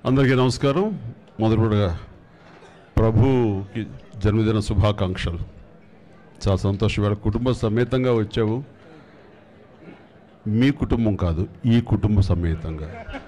అందరికీ నమస్కారం మొదలుగా ప్రభుకి జన్మదిన శుభాకాంక్షలు చాలా సంతోషం ఇవాళ కుటుంబ సమేతంగా వచ్చావు మీ కుటుంబం కాదు ఈ కుటుంబ సమేతంగా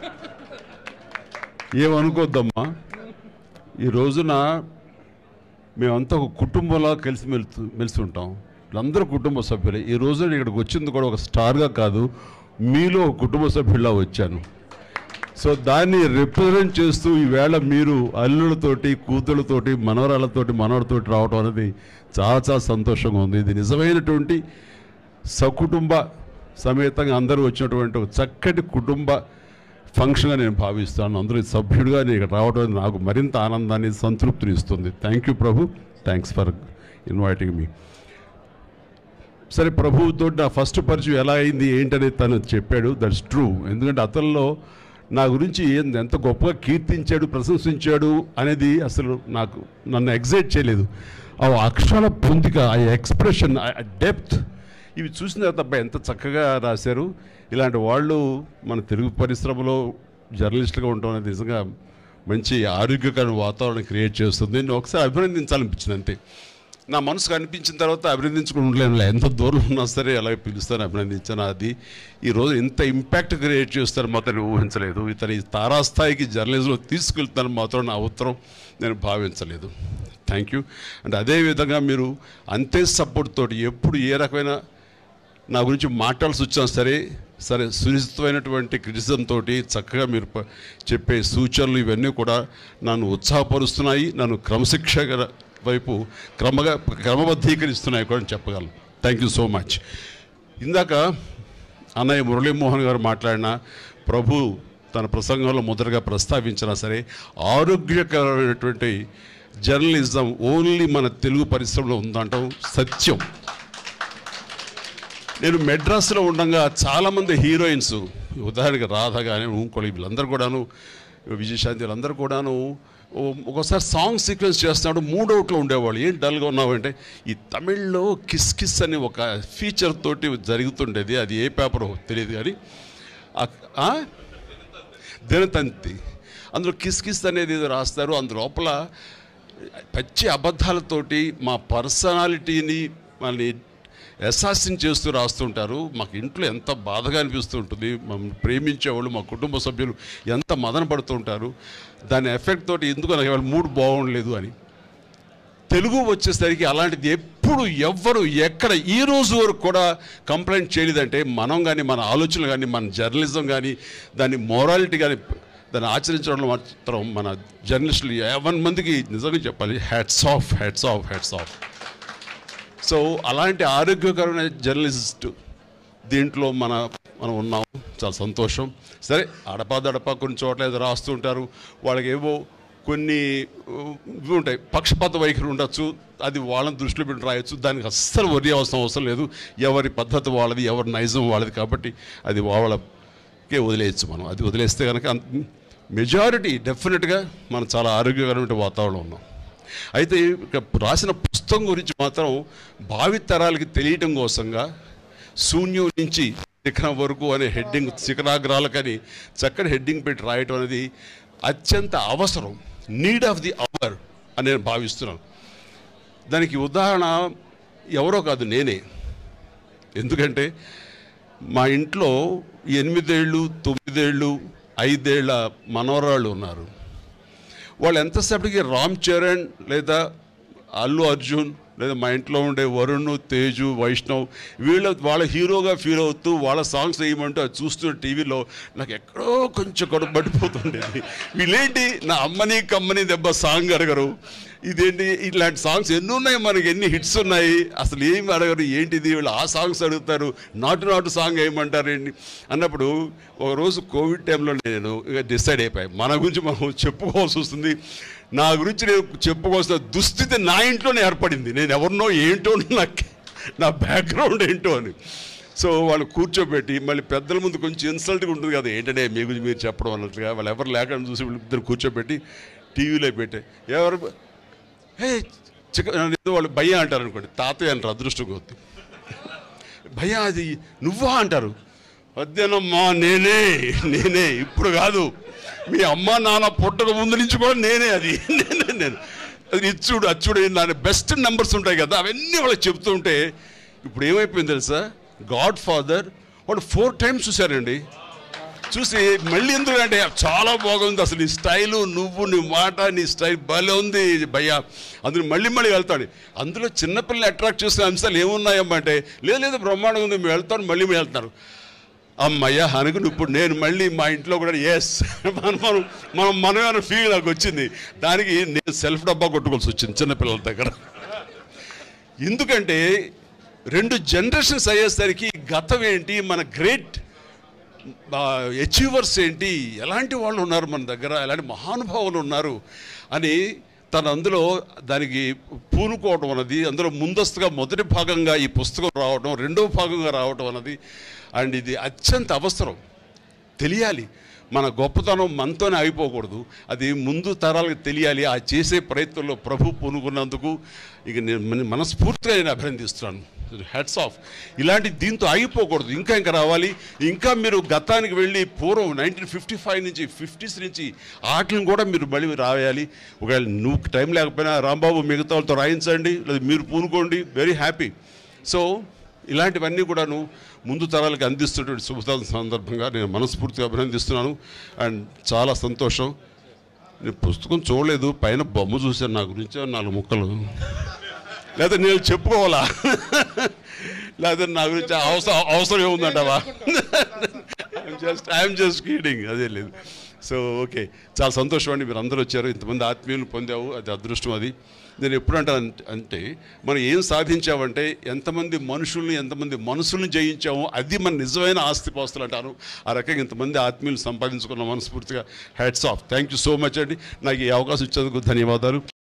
ఏమనుకోద్దమ్మా ఈ రోజున మేమంతా ఒక కుటుంబంలా కలిసి మెలుతూ మెలిసి ఉంటాం వీళ్ళందరూ కుటుంబ సభ్యులే ఈ రోజున ఇక్కడికి వచ్చింది కూడా ఒక స్టార్గా కాదు మీలో ఒక కుటుంబ సభ్యుల్లా వచ్చాను సో దాన్ని రిప్రజెంట్ చేస్తూ ఈవేళ మీరు అల్లులతోటి కూతుళ్ళతోటి మనవరాళ్ళతోటి మనవడితోటి రావడం అనేది చాలా చాలా సంతోషంగా ఉంది ఇది నిజమైనటువంటి సకుటుంబ సమేతంగా అందరూ వచ్చినటువంటి ఒక చక్కటి కుటుంబ ఫంక్షన్గా నేను భావిస్తాను అందరూ సభ్యుడిగా నేను ఇక్కడ రావడం అనేది నాకు మరింత ఆనందాన్ని సంతృప్తిని ఇస్తుంది thank you Prabhu thanks for inviting మీ సరే ప్రభువుతో నా ఫస్ట్ పరిచయం ఎలా అయింది ఏంటనేది తను చెప్పాడు దట్స్ ట్రూ ఎందుకంటే అతనిలో నా గురించి ఏం- ఎంత గొప్పగా కీర్తించాడు ప్రశంసించాడు అనేది అసలు నాకు నన్ను ఎగ్జైట్ చేయలేదు ఆ అక్షరాల పొందిక ఆ ఎక్స్ప్రెషన్ ఆ డెప్త్ ఇవి చూసిన తర్వాత అబ్బాయి ఎంత చక్కగా రాశారు ఇలాంటి వాళ్ళు మన తెలుగు పరిశ్రమలో జర్నలిస్టులుగా ఉండడం అనేది నిజంగా మంచి ఆరోగ్యకరమైన వాతావరణం క్రియేట్ చేస్తుంది నేను ఒకసారి అభినందించాలనిపించింది అంతే నా మనసుకు అనిపించిన తర్వాత అభినందించుకుని ఉండలేను ఎంత దూరం ఉన్నా సరే అలాగే పిలుస్తాను అభినందించాను అది ఈ రోజు ఇంత ఇంపాక్ట్ క్రియేట్ చేస్తాను మాత్రం ఊహించలేదు ఇతని ఈ తారాస్థాయికి జర్నలిజంలో తీసుకెళ్తాను మాత్రం నా ఉత్తరం నేను భావించలేదు థ్యాంక్ యూ అండ్ అదేవిధంగా మీరు అంతే సపోర్ట్ తోటి ఎప్పుడు ఏ రకమైన నా గురించి మాట్లాడాల్సి వచ్చినా సరే సరే సునిశ్చితమైనటువంటి క్రిటిసిజం తోటి చక్కగా మీరు ప- చెప్పే సూచనలు ఇవన్నీ కూడా నన్ను ఉత్సాహపరుస్తున్నాయి నన్ను క్రమశిక్షణ వైపు క్రమగా క్రమబద్ధీకరిస్తున్నాయి కూడా అని చెప్పగలను థ్యాంక్ యూ సో మచ్ ఇందాక అన్నయ్య మురళీమోహన్ గారు మాట్లాడిన ప్రభు తన ప్రసంగంలో మొదటగా ప్రస్తావించినా సరే ఆరోగ్యకరమైనటువంటి జర్నలిజం ఓన్లీ మన తెలుగు పరిశ్రమలో ఉందంటాం సత్యం నేను మెడ్రాస్లో ఉండగా చాలామంది హీరోయిన్స్ ఉదాహరణకి రాధ కానీ ఇంకోటి వీళ్ళందరూ కూడాను విజయశాంతి వీళ్ళందరూ కూడాను ఓ- ఒకసారి సాంగ్ సీక్వెన్స్ చేస్తున్నాడు మూడవుట్లో ఉండేవాళ్ళు ఏం డల్గా ఉన్నావు అంటే ఈ తమిళ్లో కిస్ కిస్ అని ఒక ఫీచర్ తోటి జరుగుతుండేది అది ఏ పేపర్ తెలియదు కానీ ఆ- ఆ? దినతంతి అందులో కిస్ కిస్ అనేది ఏదో రాస్తారు అందులోపల పచ్చి అబద్ధాలతోటి మా పర్సనాలిటీని మనని అసాసిన్ చేస్తూ రాస్తుంటారు మాకు ఇంట్లో ఎంత బాధగా అనిపిస్తూ ఉంటుంది మమ్మల్ని ప్రేమించేవాళ్ళు మా కుటుంబ సభ్యులు ఎంత మదన పడుతుంటారు దాని ఎఫెక్ట్ తోటి ఎందుకు నాకు ఇవాళ మూడ్ బాగుండలేదు అని తెలుగు వచ్చేసరికి అలాంటిది ఎప్పుడు ఎవ్వరు ఎక్కడ ఈ రోజు వరకు కూడా కంప్లైంట్ చేయలేదంటే మనం కానీ మన ఆలోచనలు కానీ మన జర్నలిజం కానీ దాని మొరాలిటీ కానీ దాన్ని ఆచరించడంలో మాత్రం మన జర్నలిస్టులు ఎవరి మందికి నిజంగా చెప్పాలి hats off hats off hats off so అలాంటి ఆరోగ్యకరమైన జర్నలిస్ట్ దీంట్లో మన మనం ఉన్నాం చాలా సంతోషం సరే అడపాదడపా కొన్ని చోట్ల ఏదో రాస్తుంటారు వాళ్ళకి ఏవో కొన్ని ఉ, ఇవి ఉంటాయి పక్షపాత వైఖరి ఉండొచ్చు అది వాళ్ళని దృష్టిలో పెట్టి రాయొచ్చు దానికి అస్సలు వరి అవసరం అవసరం లేదు ఎవరి పద్ధతి వాళ్ళది ఎవరి నైజం వాళ్ళది కాబట్టి అది వాళ్ళకే వదిలేయచ్చు మనం అది వదిలేస్తే కనుక మెజారిటీ డెఫినెట్గా మనం చాలా ఆరోగ్యకరమైన వాతావరణం ఉన్నాం అయితే ఇక రాసిన పుస్తకం గురించి మాత్రం భావితరాలకి తెలియటం కోసంగా శూన్యం నుంచి శిఖరం వరకు అనే హెడ్డింగ్ శిఖరాగ్రాలకని చక్కటి హెడ్డింగ్ పెట్టి రాయటం అనేది అత్యంత అవసరం నీడ్ ఆఫ్ ది అవర్ అని నేను భావిస్తున్నాను దానికి ఉదాహరణ ఎవరో కాదు నేనే ఎందుకంటే మా ఇంట్లో ఎనిమిదేళ్ళు తొమ్మిదేళ్ళు ఐదేళ్ల మనవరాళ్ళు ఉన్నారు వాళ్ళు ఎంతసేపటికి రామ్ చరణ్ లేదా అల్లు అర్జున్ లేదా మా ఇంట్లో ఉండే వరుణ్ తేజు వైష్ణవ్ వీళ్ళ వాళ్ళ హీరోగా ఫీల్ అవుతూ వాళ్ళ సాంగ్స్ వేయమంటూ అది చూస్తున్న టీవీలో నాకు ఎక్కడో కొంచెం కడుపు పడిపోతుండేది వీళ్ళేంటి నా అమ్మని కమ్మని దెబ్బ సాంగ్ అడగరు ఇదేంటి ఇట్లాంటి సాంగ్స్ ఎన్ని ఉన్నాయి మనకి ఎన్ని హిట్స్ ఉన్నాయి అసలు ఏమి అడగరు ఏంటిది వీళ్ళు ఆ సాంగ్స్ అడుగుతారు నాటు నాటు సాంగ్ వేయమంటారు ఏంటి అన్నప్పుడు ఒక రోజు కోవిడ్ టైంలో నేను ఇక డిసైడ్ అయిపోయాయి మన గురించి మనం చెప్పుకోవాల్సి వస్తుంది నా గురించి నేను చెప్పుకోవాల్సిన దుస్థితి నా ఇంట్లోనే ఏర్పడింది నేను ఎవరినో ఏంటో నాకు నా బ్యాక్గ్రౌండ్ ఏంటో అని సో వాళ్ళు కూర్చోబెట్టి మళ్ళీ పెద్దల ముందు కొంచెం ఇన్సల్ట్గా ఉంటుంది కదా ఏంటంటే మీ గురించి మీరు చెప్పడం అన్నట్లుగా వాళ్ళు ఎవరు లేకుండా చూసి వీళ్ళిద్దరు కూర్చోబెట్టి టీవీలో పెట్టే ఎవరు హే చికెన్ ఏదో వాళ్ళు భయ్య అంటారు అనుకోండి తాతయ్య అంటారు అదృష్టం కొద్ది భయ్య అది నువ్వా అంటారు వద్దేనమ్మా నేనే నేనే ఇప్పుడు కాదు మీ అమ్మ నాన్న పుట్టక ముందు నుంచి కూడా నేనే అది నేనే నేను అది ఇచ్చుడు అచ్చుడు దాని బెస్ట్ నెంబర్స్ ఉంటాయి కదా అవన్నీ వాళ్ళకి చెప్తుంటే ఇప్పుడు ఏమైపోయింది తెలుసా గాడ్ ఫాదర్ వాడు ఫోర్ టైమ్స్ చూశారండి చూసి మళ్ళీ ఎందుకంటే చాలా బాగుంది అసలు నీ స్టైలు నువ్వు నీ మాట నీ స్టైల్ భలే ఉంది భయ్యా అందులో మళ్ళీ మళ్ళీ వెళ్తాడు అందులో చిన్నపిల్లలు అట్రాక్ట్ చేసిన అంశాలు ఏమున్నాయమ్మా అంటే లేదు లేదు బ్రహ్మాండంగా ఉంది మేము వెళ్తాను మళ్ళీ మేము వెళ్తున్నారు అమ్మయ్య అనుకుని ఇప్పుడు నేను మళ్ళీ మా ఇంట్లో కూడా ఎస్ మనం మనం మనం మనమే ఫీల్ నాకు వచ్చింది దానికి నేను సెల్ఫ్ డబ్బా కొట్టుకోవాల్సి వచ్చింది చిన్నపిల్లల దగ్గర ఎందుకంటే రెండు జనరేషన్స్ అయ్యేసరికి గతం ఏంటి మన గ్రేట్ అచీవర్స్ ఏంటి ఎలాంటి వాళ్ళు ఉన్నారు మన దగ్గర ఎలాంటి మహానుభావులు ఉన్నారు అని తను అందులో దానికి పూనుకోవడం అన్నది అందులో ముందస్తుగా మొదటి భాగంగా ఈ పుస్తకం రావడం రెండవ భాగంగా రావడం అన్నది అండ్ ఇది అత్యంత అవసరం తెలియాలి మన గొప్పతనం మనతోనే అయిపోకూడదు అది ముందు తరాలకు తెలియాలి ఆ చేసే ప్రయత్నంలో ప్రభు పూనుకున్నందుకు ఇక నేను మన- మనస్ఫూర్తిగా నేను అభినందిస్తున్నాను హెడ్స్ ఆఫ్ ఇలాంటి దీంతో ఆగిపోకూడదు ఇంకా ఇంకా రావాలి ఇంకా మీరు గతానికి వెళ్ళి పూర్వం నైన్టీన్ ఫిఫ్టీ ఫైవ్ నుంచి ఫిఫ్టీస్ నుంచి ఆటలను కూడా మీరు మళ్ళీ రాయాలి ఒకవేళ నువ్వు టైం లేకపోయినా రాంబాబు మిగతా వాళ్ళతో రాయించండి లేదా మీరు పూనుకోండి వెరీ హ్యాపీ సో ఇలాంటివన్నీ కూడాను ముందు తరాలకు అందిస్తున్నటువంటి శుభ సందర్భంగా నేను మనస్ఫూర్తిగా అభినందిస్తున్నాను అండ్ చాలా సంతోషం నేను పుస్తకం చూడలేదు పైన బొమ్మ చూశాను నా గురించి నాలుగు ముక్కలు లేదా నేను చెప్పుకోవాలా లేదా నా గురించి అవసరం అవసరం ఏముందంటావా I'm just I'm just kidding అదే లేదు సో ఓకే చాలా సంతోషం అండి మీరు అందరూ వచ్చారు ఇంతమంది ఆత్మీయులు పొందావు అది అదృష్టం అది నేను ఎప్పుడు అంటాను అంటే మనం ఏం సాధించామంటే ఎంతమంది మనుషుల్ని ఎంతమంది మనసుల్ని జయించామో అది మన నిజమైన ఆస్తిపాస్తులు అంటాను ఆ రకంగా ఇంతమంది ఆత్మీయులు సంపాదించుకున్న మనస్ఫూర్తిగా hats off thank you so much అండి నాకు ఈ అవకాశం ఇచ్చేందుకు ధన్యవాదాలు